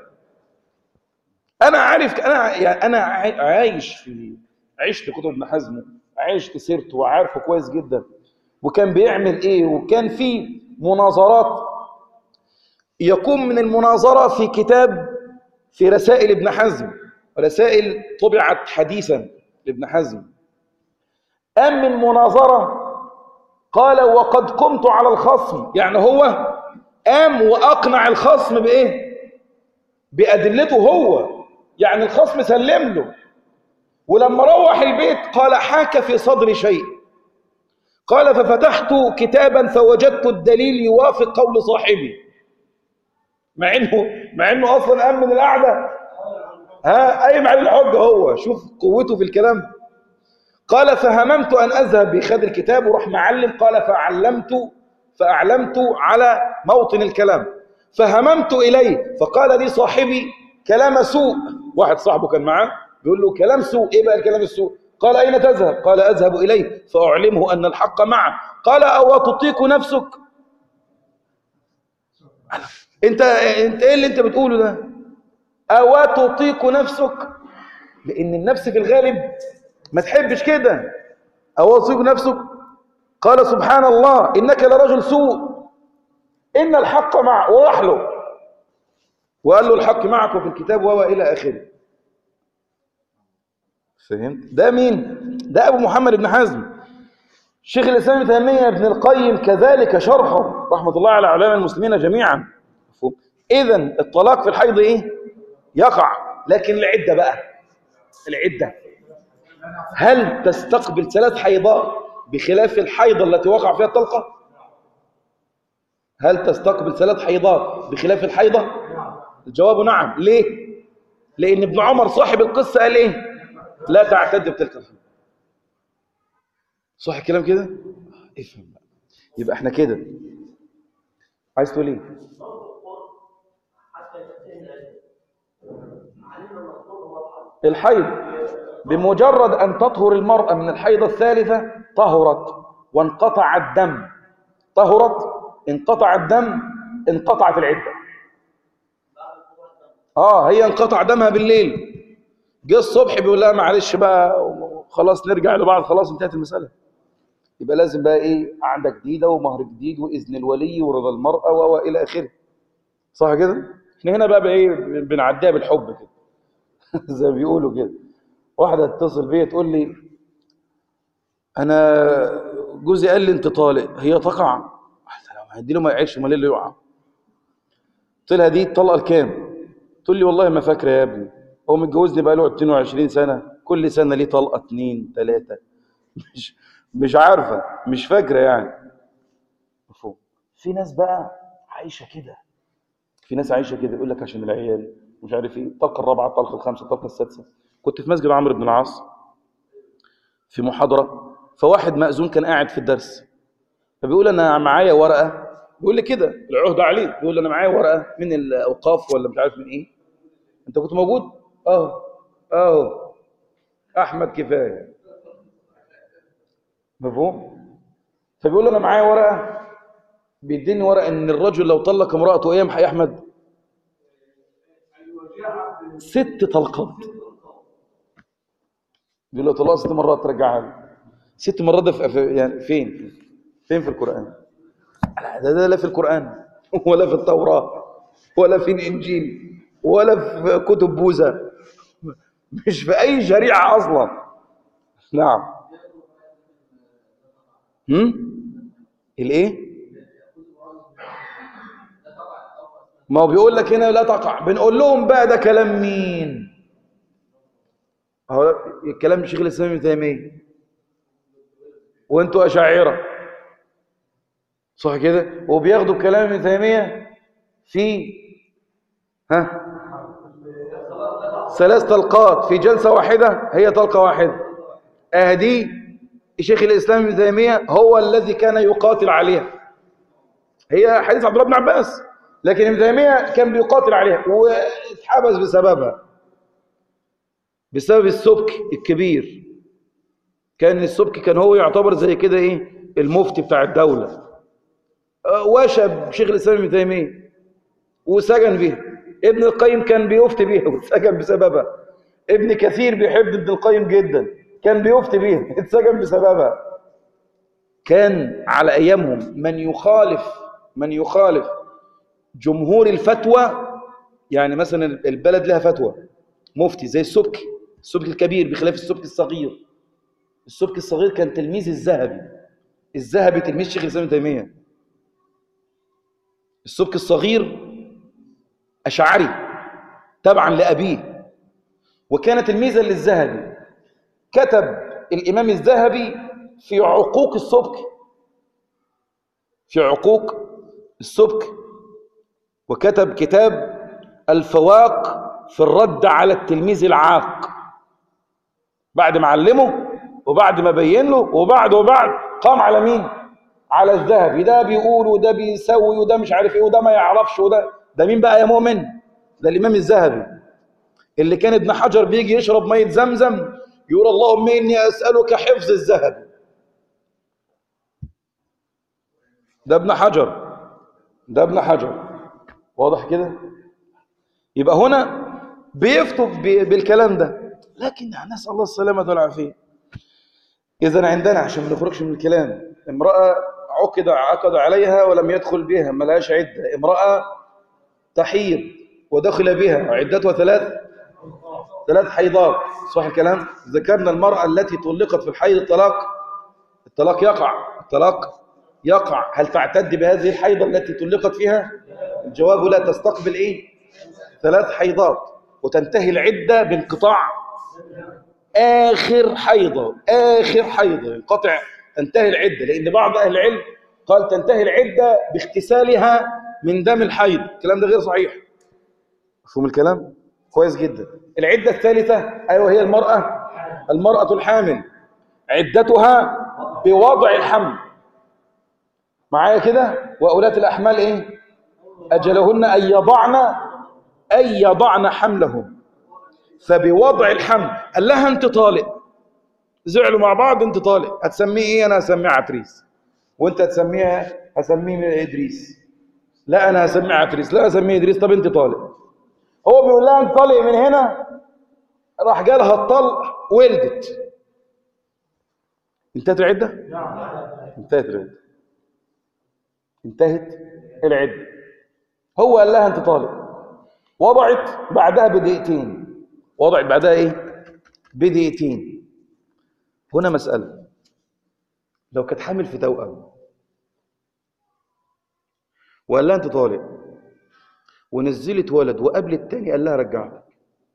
انا عارف انا يعني انا عايش في عشت كتب ابن حزم عشت سيرته وعارفه كويس جدا وكان بيعمل ايه وكان في مناظرات يقوم من المناظرة في كتاب في رسائل ابن حزم رسائل طبعت حديثا لابن حزم أم من مناظرة قال وقد قمت على الخصم يعني هو قام وأقنع الخصم بإيه بأدلته هو يعني الخصم سلم له ولما روح البيت قال حاك في صدري شيء قال ففتحت كتابا فوجدت الدليل يوافق قول صاحبي مع انه مع انه اصلا قام من القعده ها قايم على الحجه هو شوف قوته في الكلام قال فهممت ان اذهب بخد الكتاب وراح معلم قال فعلمت فاعلمت على موطن الكلام فهممت اليه فقال لي صاحبي كلام سوء واحد صاحبه كان معاه بيقول له كلام سوء ايه بقى الكلام السوء قال اين تذهب قال اذهب اليه فاعلمه ان الحق معه قال او تطيق نفسك انت انت ايه اللي انت بتقوله ده او تطيق نفسك لان النفس في الغالب ما تحبش كده او تطيق نفسك قال سبحان الله انك لرجل سوء ان الحق مع وراح له وقال له الحق معك في الكتاب وهو الى اخره فهمت ده مين ده ابو محمد بن حزم شيخ الاسلام ابن تيميه ابن القيم كذلك شرحه رحمه الله على علماء المسلمين جميعا اذا الطلاق في الحيض ايه يقع لكن العده بقى العده هل تستقبل ثلاث حيضات بخلاف الحيضه التي وقع فيها الطلقه هل تستقبل ثلاث حيضات بخلاف الحيضه الجواب نعم ليه لان ابن عمر صاحب القصه قال ايه لا تعتد بتلك الحيضه صح الكلام كده افهم بقى يبقى احنا كده عايز تقول ايه الحيض بمجرد أن تطهر المرأة من الحيضة الثالثة طهرت وانقطع الدم طهرت انقطع الدم انقطعت العدة اه هي انقطع دمها بالليل جه الصبح بيقول لها معلش بقى خلاص نرجع لبعض خلاص انتهت المسألة يبقى لازم بقى ايه قعدة جديدة ومهر جديد وإذن الولي ورضا المرأة وإلى آخره صح كده؟ احنا هنا بقى بايه بنعديها بالحب كده زي ما بيقولوا كده واحدة تتصل بيا تقول لي أنا جوزي قال لي أنت طالق هي تقع لو هدي له ما يعيش امال اللي يقع قلت لها دي الطلقة الكام تقول لي والله ما فاكرة يا ابني هو متجوزني بقى له 22 سنة كل سنة ليه طلقة اتنين تلاتة مش مش عارفة مش فاكرة يعني مفهوم في ناس بقى عايشة كده في ناس عايشة كده يقول لك عشان العيال مش عارف ايه الطلقه الرابعه الطلقه الخامسه الطلقه السادسه كنت في مسجد عمرو بن العاص في محاضره فواحد مأذون كان قاعد في الدرس فبيقول انا معايا ورقه بيقول لي كده العهده عليه بيقول لي انا معايا ورقه من الاوقاف ولا مش عارف من ايه انت كنت موجود اه اه احمد كفايه مفهوم فبيقول له انا معايا ورقه بيديني ورقه ان الرجل لو طلق امراته ايه يا احمد ست طلقات بيقول له طلقها ست مرات ترجعها له ست مرات ده في يعني فين فين في القران ده, ده لا في القران ولا في التوراه ولا في الانجيل ولا في كتب بوذا مش في اي شريعه اصلا نعم هم الايه ما هو بيقول لك هنا لا تقع بنقول لهم بقى ده كلام مين هو الكلام شيخ الاسلام ابن تيميه وانتوا اشاعره صح كده وبياخدوا كلام ابن تيميه في ها ثلاث طلقات في جلسه واحده هي طلقه واحده اهدي شيخ الاسلام ابن تيميه هو الذي كان يقاتل عليها هي حديث عبد الله بن عباس لكن ابن تيميه كان بيقاتل عليها واتحبس بسببها بسبب السبك الكبير كان السبك كان هو يعتبر زي كده ايه المفتي بتاع الدوله وشب شيخ الاسلام ابن تيميه وسجن بيها ابن القيم كان بيفتي بيها واتسجن بسببها ابن كثير بيحب ابن القيم جدا كان بيفتي بيها اتسجن بسببها كان على ايامهم من يخالف من يخالف جمهور الفتوى يعني مثلا البلد لها فتوى مفتي زي السبكي السبكي الكبير بخلاف السبكي الصغير السبكي الصغير كان تلميذ الذهبي الذهبي تلميذ شيخ الاسلام ابن تيميه السبكي الصغير اشعري تبعا لابيه وكان تلميذا للذهبي كتب الامام الذهبي في عقوق السبكي في عقوق السبكي وكتب كتاب الفواق في الرد على التلميذ العاق بعد ما علمه وبعد ما بين له وبعد وبعد قام على مين على الذهبي ده بيقول وده بيسوي وده مش عارف ايه وده ما يعرفش وده ده مين بقى يا مؤمن ده الامام الذهبي اللي كان ابن حجر بيجي يشرب ميه زمزم يقول اللهم اني اسالك حفظ الذهب ده ابن حجر ده ابن حجر واضح كده يبقى هنا بيفتوا بالكلام ده لكن نسال الله السلامه والعافيه اذا عندنا عشان ما نخرجش من الكلام امراه عقد عقد عليها ولم يدخل بها ما لهاش عده امراه تحيض ودخل بها وعدتها ثلاث ثلاث حيضات صح الكلام ذكرنا المرأة التي طلقت في الحيض الطلاق الطلاق يقع الطلاق يقع هل تعتد بهذه الحيضة التي طلقت فيها الجواب لا تستقبل ايه ثلاث حيضات وتنتهي العدة بانقطاع آخر حيضة آخر حيضة ينقطع تنتهي العدة لأن بعض أهل العلم قال تنتهي العدة باغتسالها من دم الحيض الكلام ده غير صحيح مفهوم الكلام كويس جدا العدة الثالثة أيوة هي المرأة المرأة الحامل عدتها بوضع الحمل معايا كده وأولاة الأحمال إيه أجلهن أن يضعن أن يضعن حملهم فبوضع الحمل قال لها أنت طالق زعلوا مع بعض أنت طالق هتسميه إيه أنا هسميه عتريس وأنت هتسميها هسميه إدريس لا أنا هسميه عتريس لا هسميه إدريس طب أنت طالق هو بيقول لها أنت طالق من هنا راح جالها الطلق ولدت انتهت العدة؟ انتهت العدة انتهت العدة هو قال لها انت طالق وضعت بعدها بدقيقتين وضعت بعدها ايه بدقيقتين هنا مسألة لو كانت حامل في توأم وقال لها انت طالق ونزلت ولد وقبل التاني قال لها رجع لك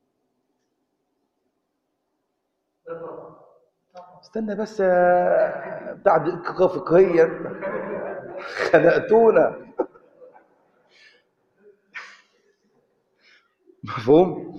استنى بس يا بتاع دقيقة فقهية خنقتونا مفهوم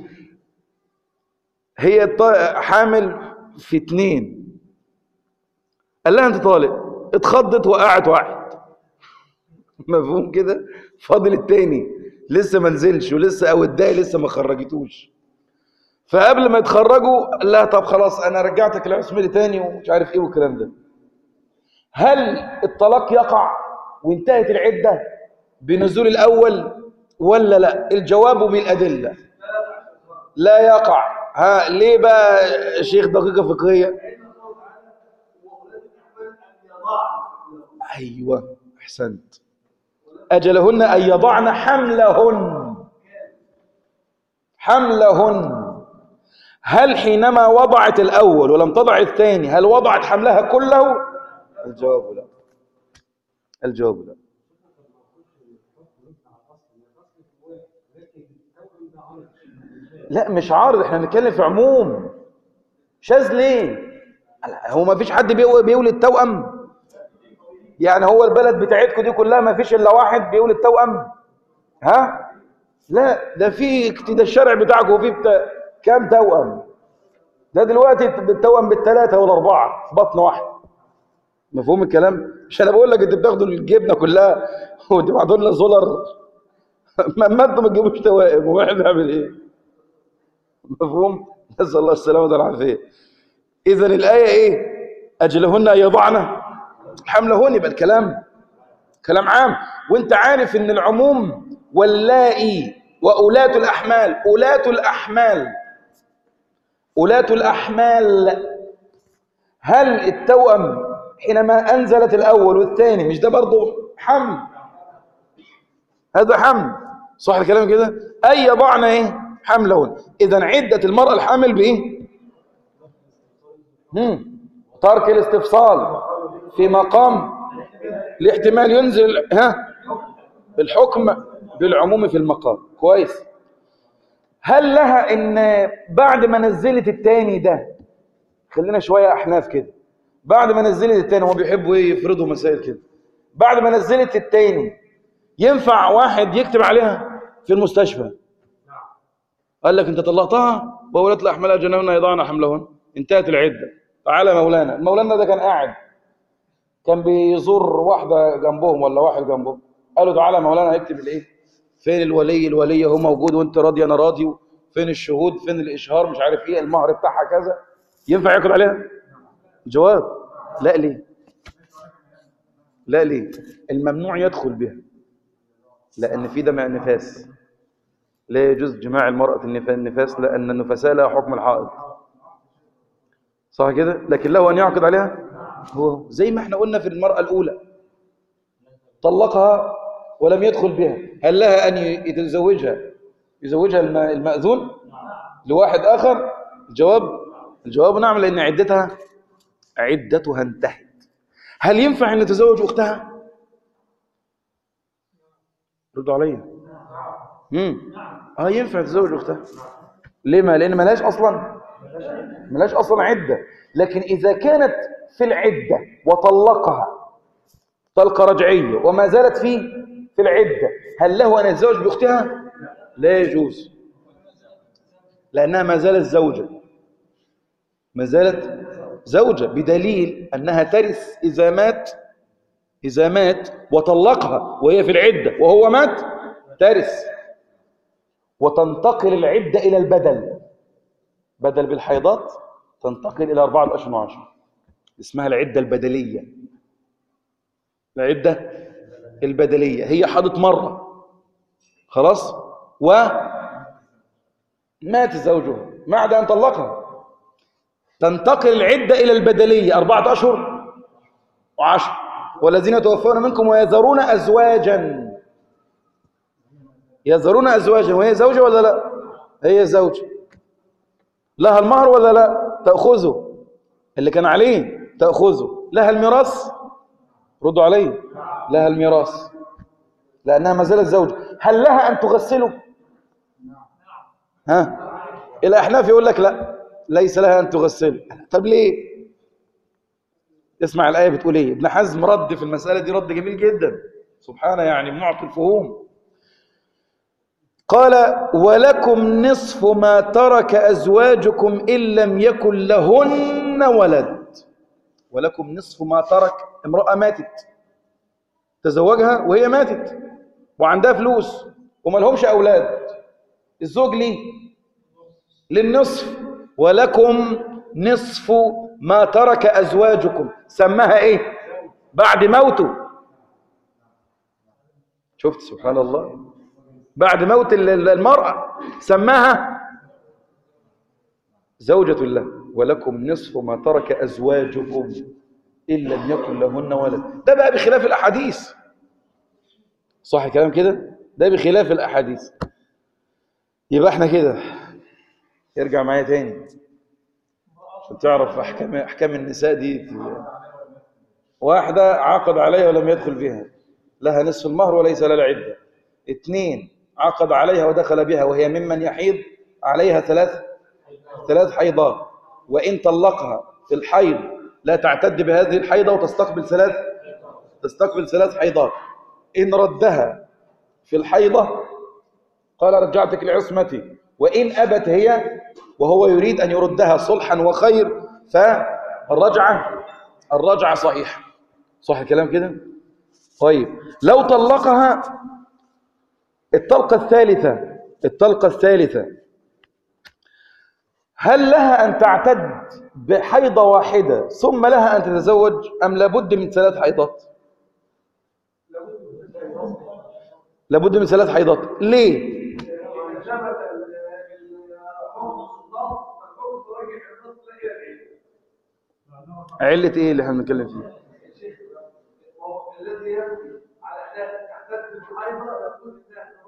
هي حامل في اتنين قال لها انت طالق اتخضت وقعت واحد مفهوم كده فاضل التاني لسه ما نزلش ولسه او الداي لسه ما خرجتوش فقبل ما يتخرجوا قال لها طب خلاص انا رجعتك العصمه تاني ومش عارف ايه والكلام ده هل الطلاق يقع وانتهت العده بنزول الاول ولا لا الجواب بالادله لا يقع ها ليه بقى شيخ دقيقه فقهيه ايوه احسنت اجلهن ان يضعن حملهن حملهن هل حينما وضعت الأول ولم تضع الثاني هل وضعت حملها كله الجواب لا الجواب لا لا مش عارض احنا بنتكلم في عموم شاذ ليه هو ما فيش حد بيو- بيولد توأم يعني هو البلد بتاعتكم دي كلها ما فيش الا واحد بيولد توأم ها لا ده في ده الشرع بتاعكم فيه بتا... كام توأم ده دلوقتي بالتوأم بالثلاثة والأربعة في بطن واحد مفهوم الكلام مش انا بقول لك انت بتاخدوا الجبنه كلها وتبعتوا لنا سولر ما ما انتم ما تجيبوش توائم واحنا نعمل ايه مفهوم نسال الله السلامه والعافيه اذا الايه ايه اجلهن ان يضعن حملهن يبقى الكلام كلام عام وانت عارف ان العموم واللائي وأولاة الأحمال أولاة الأحمال أولاة الأحمال هل التوأم حينما أنزلت الأول والثاني مش ده برضه حمل هذا حمل صح الكلام كده أي يضعن إيه حملهن إذا عدة المرأة الحامل بإيه هم. ترك الاستفصال في مقام الاحتمال ينزل ها الحكم بالعموم في المقام كويس هل لها ان بعد ما نزلت التاني ده خلينا شويه احناف كده بعد ما نزلت التاني هم بيحبوا ايه يفرضوا مسائل كده بعد ما نزلت التاني ينفع واحد يكتب عليها في المستشفى قال لك انت طلقتها وولات الاحمال اجنهن يضعن حملهن انتهت العده تعالى مولانا مولانا ده كان قاعد كان بيزور واحده جنبهم ولا واحد جنبهم قالوا تعالى مولانا هيكتب الايه فين الولي الولي هو موجود وانت راضي انا راضي فين الشهود فين الاشهار مش عارف ايه المهر بتاعها كذا ينفع ياخد عليها جواب لا ليه لا ليه الممنوع يدخل بها لان في دمع النفاس لا يجوز جماع المرأة النفا- النفاس لأن النفساء لها حكم الحائض صح كده لكن له أن يعقد عليها هو زي ما احنا قلنا في المرأة الأولى طلقها ولم يدخل بها هل لها أن يتزوجها يزوجها الم- المأذون لواحد آخر الجواب الجواب نعم لأن عدتها عدتها انتهت هل ينفع أن يتزوج أختها ردوا عليا امم اه ينفع تتزوج أختها ليه ما لأن ملاش أصلا ملاش أصلا عدة لكن إذا كانت في العدة وطلقها طلقة رجعية وما زالت في في العدة هل له أن يتزوج بأختها؟ لا يجوز لأنها ما زالت زوجة ما زالت زوجة بدليل أنها ترث إذا مات إذا مات وطلقها وهي في العدة وهو مات ترث وتنتقل العدة إلى البدل بدل بالحيضات تنتقل إلى أربعة أشهر وعشر اسمها العدة البدلية العدة البدلية هي حاضت مرة خلاص ومات زوجها ما عدا أن طلقها تنتقل العدة إلى البدلية أربعة أشهر وعشر والذين يتوفون منكم ويذرون أزواجا يذرون أزواجا وهي زوجة ولا لا هي زوجة لها المهر ولا لا تأخذه اللي كان عليه تأخذه لها الميراث ردوا عليه لها الميراث لأنها ما زالت زوجة هل لها أن تغسله ها الأحناف يقول لك لا ليس لها أن تغسله طب ليه اسمع الآية بتقول إيه ابن حزم رد في المسألة دي رد جميل جدا سبحانه يعني معطي الفهوم قال ولكم نصف ما ترك أزواجكم إن لم يكن لهن ولد ولكم نصف ما ترك امرأة ماتت تزوجها وهي ماتت وعندها فلوس وما لهمش أولاد الزوج ليه للنصف ولكم نصف ما ترك أزواجكم سماها إيه بعد موته شفت سبحان الله بعد موت المرأة سماها زوجة الله ولكم نصف ما ترك أزواجكم إن لم يكن لهن ولد ده بقى بخلاف الأحاديث صح الكلام كده ده بخلاف الأحاديث يبقى احنا كده يرجع معايا تاني عشان تعرف أحكام, أحكام النساء دي واحدة عقد عليها ولم يدخل فيها لها نصف المهر وليس لها عدة اثنين عقد عليها ودخل بها وهي ممن يحيض عليها ثلاث ثلاث حيضات وإن طلقها في الحيض لا تعتد بهذه الحيضة وتستقبل ثلاث تستقبل ثلاث حيضات إن ردها في الحيضة قال رجعتك لعصمتي وإن أبت هي وهو يريد أن يردها صلحا وخير فالرجعة الرجعة صحيحة صح الكلام كده طيب لو طلقها الطلقة الثالثة الطلقة الثالثة هل لها أن تعتد بحيضة واحدة ثم لها أن تتزوج أم لابد من ثلاث حيضات لابد من ثلاث حيضات ليه علة ايه اللي احنا بنتكلم فيه الذي يبني على انها تعتد بالحيضه يقول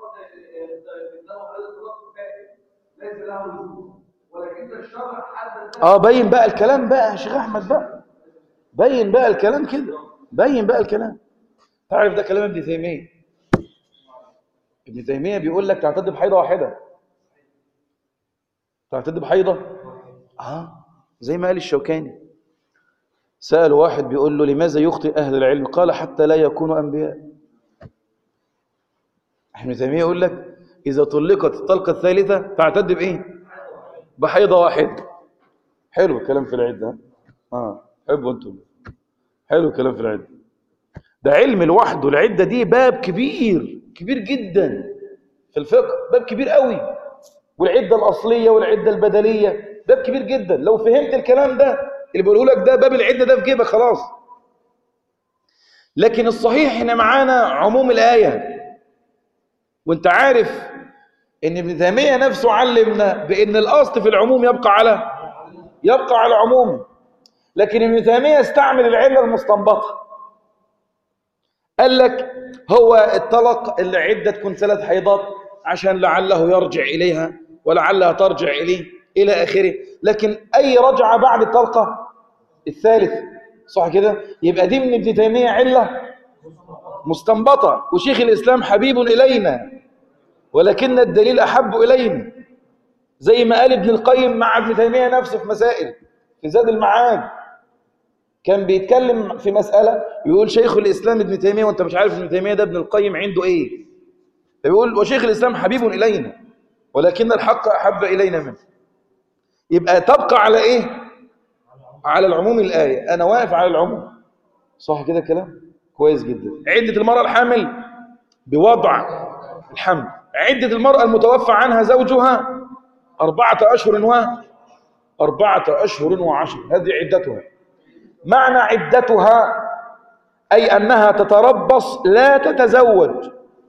ليس له وجود ولكن الشرع حدد اه بين بقى الكلام بقى يا شيخ احمد بقى بين بقى الكلام كده بين بقى الكلام تعرف ده كلام ابن تيميه ابن تيميه بيقول لك تعتد بحيضه واحده تعتد بحيضه اه زي ما قال الشوكاني سأل واحد بيقول له لماذا يخطئ أهل العلم قال حتى لا يكونوا أنبياء ابن تيمية يقول لك إذا طلقت الطلقة الثالثة تعتد بإيه بحيضة واحدة حلو الكلام في العدة آه حبوا أنتم حلو الكلام في العدة ده علم لوحده العدة دي باب كبير كبير جدا في الفقه باب كبير قوي والعدة الأصلية والعدة البدلية باب كبير جدا لو فهمت الكلام ده اللي بقوله لك ده باب العدة ده في جيبك خلاص لكن الصحيح هنا معانا عموم الآية وانت عارف ان ابن تيمية نفسه علمنا بان الاصل في العموم يبقى على يبقى على عموم لكن ابن تيمية استعمل العلة المستنبطة قال لك هو الطلق اللي عدة تكون ثلاث حيضات عشان لعله يرجع إليها ولعلها ترجع إليه إلى آخره لكن أي رجعة بعد الطلقة الثالث صح كده يبقى دي من ابن تيمية علة مستنبطة وشيخ الإسلام حبيب إلينا ولكن الدليل أحب إلينا زي ما قال ابن القيم مع ابن تيمية نفسه في مسائل في زاد المعاد كان بيتكلم في مسألة يقول شيخ الإسلام ابن تيمية وانت مش عارف ابن تيمية ده ابن القيم عنده ايه فيقول وشيخ الإسلام حبيب إلينا ولكن الحق أحب إلينا منه يبقى تبقى على ايه على العموم الآية أنا واقف على العموم صح كده الكلام كويس جدا عدة المرأة الحامل بوضع الحمل عدة المرأة المتوفى عنها زوجها أربعة أشهر و أربعة أشهر وعشر هذه عدتها معنى عدتها أي أنها تتربص لا تتزوج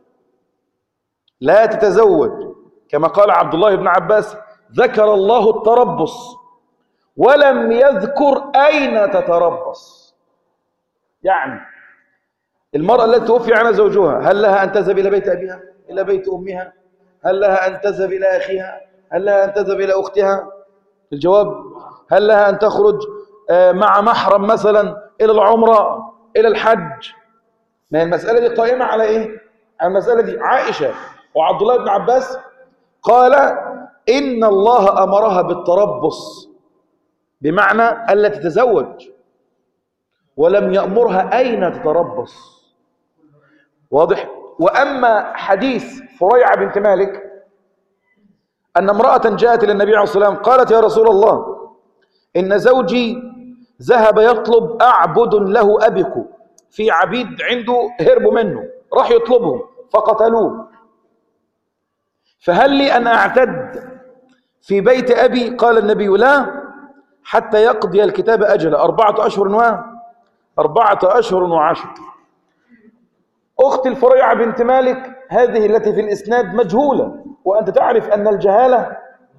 لا تتزوج كما قال عبد الله بن عباس ذكر الله التربص ولم يذكر أين تتربص يعني المرأة التي توفي عنها زوجها هل لها أن تذهب إلى بيت أبيها إلى بيت أمها هل لها أن تذهب إلى أخيها هل لها أن تذهب إلى أختها الجواب هل لها أن تخرج مع محرم مثلا إلى العمرة إلى الحج ما هي المسألة دي قائمة على إيه على المسألة دي عائشة وعبد الله بن عباس قال إن الله أمرها بالتربص بمعنى ألا تتزوج ولم يأمرها أين تتربص واضح وأما حديث فريعة بنت مالك أن امرأة جاءت إلى النبي عليه الصلاة والسلام قالت يا رسول الله إن زوجي ذهب يطلب أعبد له أبك في عبيد عنده هربوا منه راح يطلبهم فقتلوه فهل لي أن أعتد في بيت أبي قال النبي لا حتى يقضي الكتاب أجل أربعة أشهر و أربعة أشهر وعشر أخت الفريعة بنت مالك هذه التي في الإسناد مجهولة وأنت تعرف أن الجهالة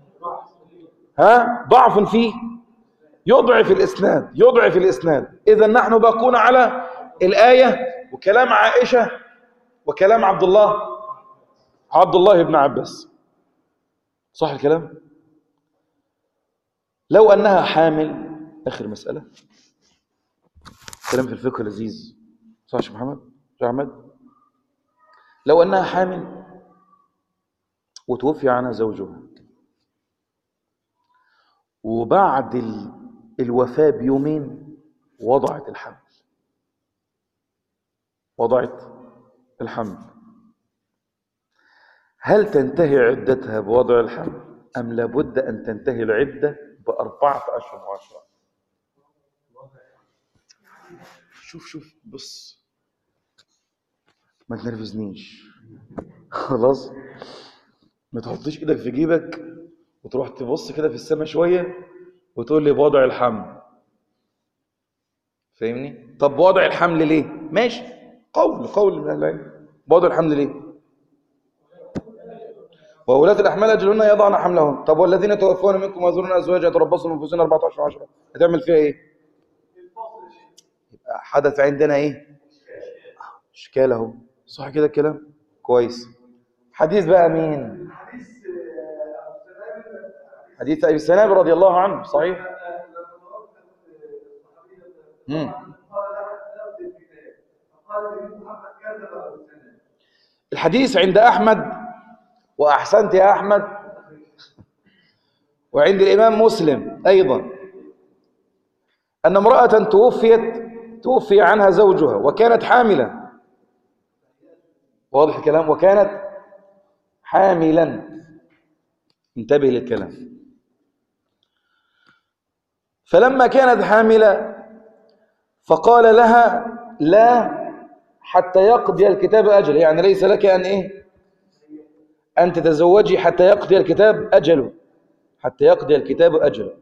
ها ضعف فيه يضعف الإسناد يضعف الإسناد إذا نحن باقون على الآية وكلام عائشة وكلام عبد الله عبد الله بن عباس صح الكلام لو أنها حامل آخر مسألة كلام في الفقه لذيذ صح يا شيخ محمد شيخ أحمد لو أنها حامل وتوفي عنها زوجها وبعد ال- الوفاة بيومين وضعت الحمل وضعت الحمل هل تنتهي عدتها بوضع الحمل أم لابد أن تنتهي العدة بأربعة أشهر وعشرة شوف شوف بص ما تنرفزنيش خلاص ما تحطيش ايدك في جيبك وتروح تبص كده في السماء شوية وتقول لي بوضع الحمل فاهمني طب بوضع الحمل ليه ماشي قول قول من أهل العلم بوضع الحمل ليه وولاة الأحمال أجلهن يضعن حملهن طب والذين توفون منكم ويذرون أزواجا يتربصن بأنفسهن 14 10 هتعمل فيها إيه؟ يبقى حدث عندنا إيه؟ إشكال أهو صح كده الكلام؟ كويس حديث بقى مين؟ حديث آه، أبو سلام حديث أبي السنابل رضي الله عنه صحيح؟ مم. قال لا نبذ الكتاب فقال النبي محمد كذب أبو سلام الحديث عند أحمد وأحسنت يا أحمد وعند الإمام مسلم أيضا أن امرأة توفيت توفي عنها زوجها وكانت حاملا واضح الكلام وكانت حاملا انتبه للكلام فلما كانت حاملة فقال لها لا حتى يقضي الكتاب أجل يعني ليس لك أن إيه أن تتزوجي حتى يقضي الكتاب أجله حتى يقضي الكتاب أجله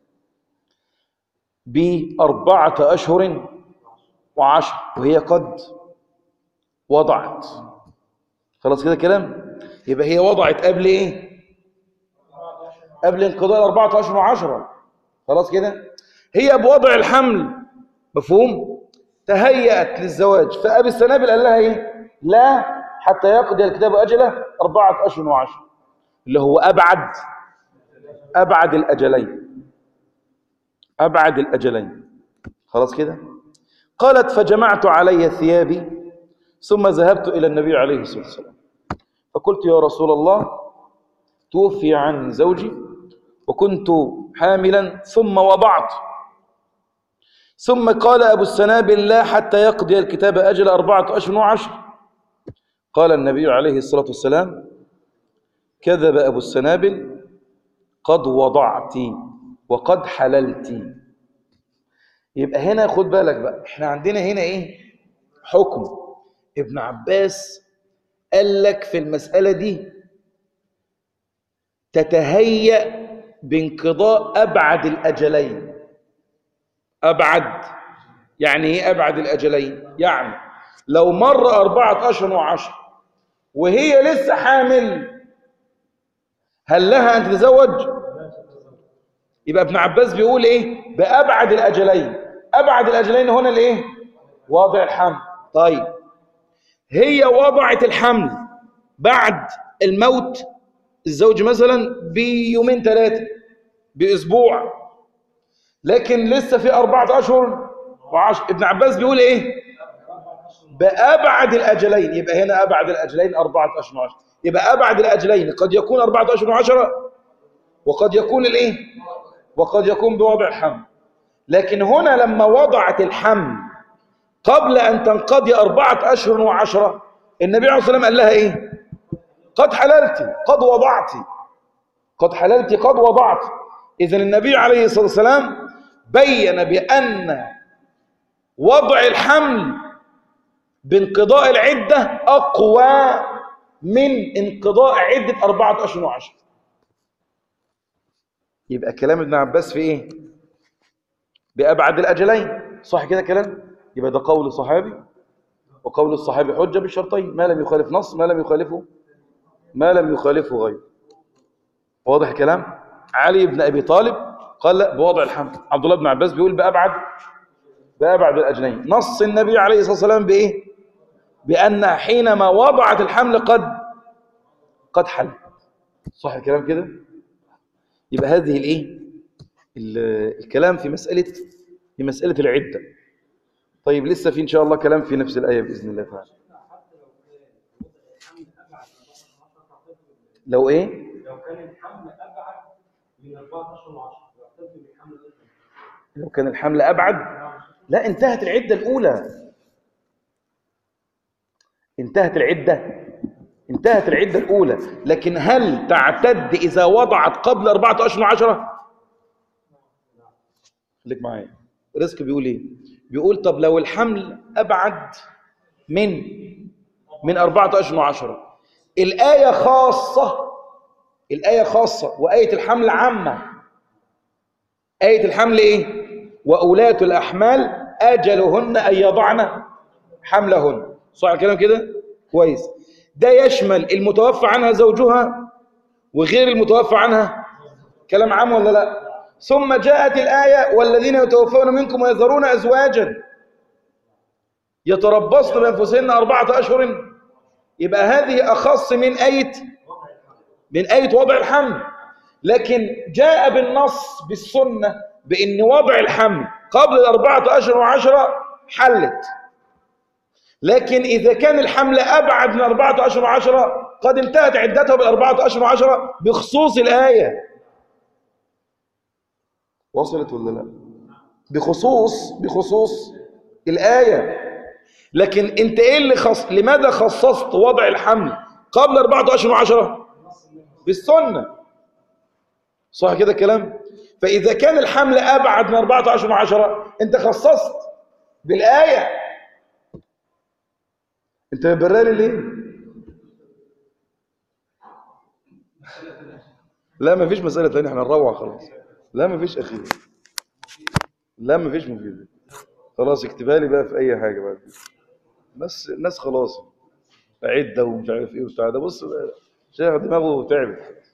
بأربعة أشهر وعشر وهي قد وضعت خلاص كده كلام يبقى هي وضعت قبل إيه قبل انقضاء الأربعة أشهر وعشرة خلاص كده هي بوضع الحمل مفهوم تهيأت للزواج فأبي السنابل قال لها إيه لا حتى يقضي الكتاب أجله أربعة أشهر وعشر اللي هو أبعد أبعد الأجلين أبعد الأجلين خلاص كده قالت فجمعت علي ثيابي ثم ذهبت إلى النبي عليه الصلاة والسلام فقلت يا رسول الله توفي عن زوجي وكنت حاملا ثم وضعت ثم قال أبو السنابل لا حتى يقضي الكتاب أجل أربعة أشهر وعشر قال النبي عليه الصلاة والسلام كذب أبو السنابل قد وضعت وقد حللت يبقى هنا خد بالك بقى احنا عندنا هنا ايه حكم ابن عباس قال لك في المسألة دي تتهيأ بانقضاء أبعد الأجلين أبعد يعني إيه أبعد الأجلين يعني لو مر أربعة أشهر وعشر وهي لسه حامل هل لها أن تتزوج يبقى ابن عباس بيقول إيه بأبعد الأجلين أبعد الأجلين هنا الإيه وضع الحمل طيب هي وضعت الحمل بعد الموت الزوج مثلا بيومين ثلاثة بأسبوع لكن لسه في أربعة أشهر وعشر ابن عباس بيقول إيه بأبعد الأجلين يبقى هنا أبعد الأجلين أربعة أشهر وعشر يبقى أبعد الأجلين قد يكون أربعة أشهر وعشرة وقد يكون الإيه وقد يكون بوضع الحمل لكن هنا لما وضعت الحمل قبل أن تنقضي أربعة أشهر وعشرة النبي عليه الصلاة والسلام قال لها إيه قد حللت قد وضعت قد حللت قد وضعت إذن النبي عليه الصلاة والسلام بين بأن وضع الحمل بانقضاء العدة أقوى من انقضاء عدة أربعة أشهر وعشر يبقى كلام ابن عباس في ايه بأبعد الأجلين صح كده كلام يبقى ده قول صحابي وقول الصحابي حجة بالشرطين ما لم يخالف نص ما لم يخالفه ما لم يخالفه غير واضح الكلام علي بن أبي طالب قال لا بوضع الحمل عبد الله بن عباس بيقول بأبعد بأبعد الأجلين نص النبي عليه الصلاة والسلام بإيه بأن حينما وضعت الحمل قد قد حل صح الكلام كده يبقى هذه الايه ال- الكلام في مسألة في مسألة العدة طيب لسه في إن شاء الله كلام في نفس الآية بإذن الله تعالى لو إيه لو كان الحمل ابعد من 14 و10 يعتد بالحمل لو كان الحمل أبعد لا انتهت العدة الأولى انتهت العدة انتهت العدة الأولى لكن هل تعتد إذا وضعت قبل أربعة أشهر وعشرة خليك معايا رزق بيقول إيه بيقول طب لو الحمل أبعد من من أربعة أشهر وعشرة الآية خاصة الآية خاصة وآية الحمل عامة آية الحمل إيه وأولاة الأحمال أجلهن أن يضعن حملهن صح الكلام كده كويس ده يشمل المتوفى عنها زوجها وغير المتوفى عنها كلام عام ولا لا ثم جاءت الآية والذين يتوفون منكم ويذرون أزواجا يتربصن بأنفسهن أربعة أشهر يبقى هذه أخص من آية من آية وضع الحمل لكن جاء بالنص بالسنة بأن وضع الحمل قبل الأربعة أشهر وعشرة حلت لكن إذا كان الحمل أبعد من أربعة أشهر وعشرة قد انتهت عدتها بالأربعة أشهر وعشرة بخصوص الآية وصلت ولا لا بخصوص بخصوص الآية لكن انت ايه اللي خص لماذا خصصت وضع الحمل قبل أربعة أشهر وعشرة بالسنة صح كده الكلام فإذا كان الحمل أبعد من أربعة أشهر وعشرة أنت خصصت بالآية أنت برالي ليه لا ما فيش مسألة تانية احنا نروح خلاص لا ما فيش أخير لا ما فيش مفيد خلاص اكتبها لي بقى في أي حاجة بعد كده. بس الناس خلاص عدة ومش عارف ايه وبتاع ده بص شيخ دماغه تعبت